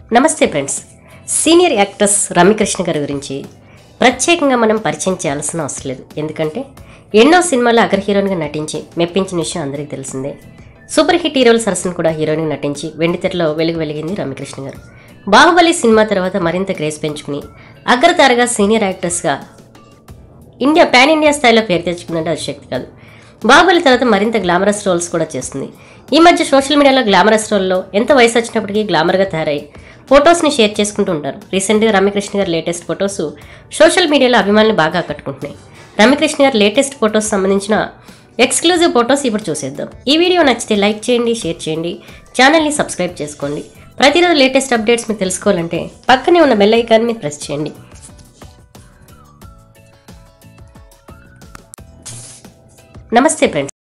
నమస్తే friends senior actress Ramyakrishna గారి గురించి ప్రత్యేకంగా మనం పరిచయం చేయాల్సిన అవసరం లేదు ఎందుకంటే ఎన్నో సినిమాల్లో అగ్ర హీరోయిన్గా నటించి మెప్పించిన విషయం అందరికీ తెలిసిందే సూపర్ హిట్ హీరోల సరసన కూడా హీరోయిన్గా నటించి వెండితెరలో వెలుగు వెలిగింది రమ్యకృష్ణ గారు బాహుబలి సినిమా తర్వాత మరింత క్రేజ్ పెంచుకుని అగ్రతారగా సీనియర్ యాక్ట్రెస్గా ఇండియా పాన్ ఇండియా స్థాయిలో పేరు తెచ్చుకుందంటే అది శక్తి కాదు బాహుబలి తర్వాత మరింత గ్లామరస్ రోల్స్ కూడా చేస్తుంది ఈ మధ్య సోషల్ మీడియాలో గ్లామరస్ రోల్లో ఎంత వయసు వచ్చినప్పటికీ గ్లామర్గా తయారై ఫొటోస్ని షేర్ చేసుకుంటూ ఉంటారు రీసెంట్గా రమ్యకృష్ణ గారి లేటెస్ట్ ఫొటోస్ సోషల్ మీడియాలో అభిమానులు బాగా ఆకట్టుకుంటున్నాయి రమ్యకృష్ణ గారి లేటెస్ట్ ఫొటోస్ సంబంధించిన ఎక్స్క్లూజివ్ ఫొటోస్ ఇప్పుడు చూసేద్దాం ఈ వీడియో నచ్చితే లైక్ చేయండి షేర్ చేయండి ఛానల్ని సబ్స్క్రైబ్ చేసుకోండి ప్రతిరోజు లేటెస్ట్ అప్డేట్స్ మీరు తెలుసుకోవాలంటే పక్కనే ఉన్న బెల్ ఐకాన్ని ప్రెస్ చేయండి నమస్తే ఫ్రెండ్స్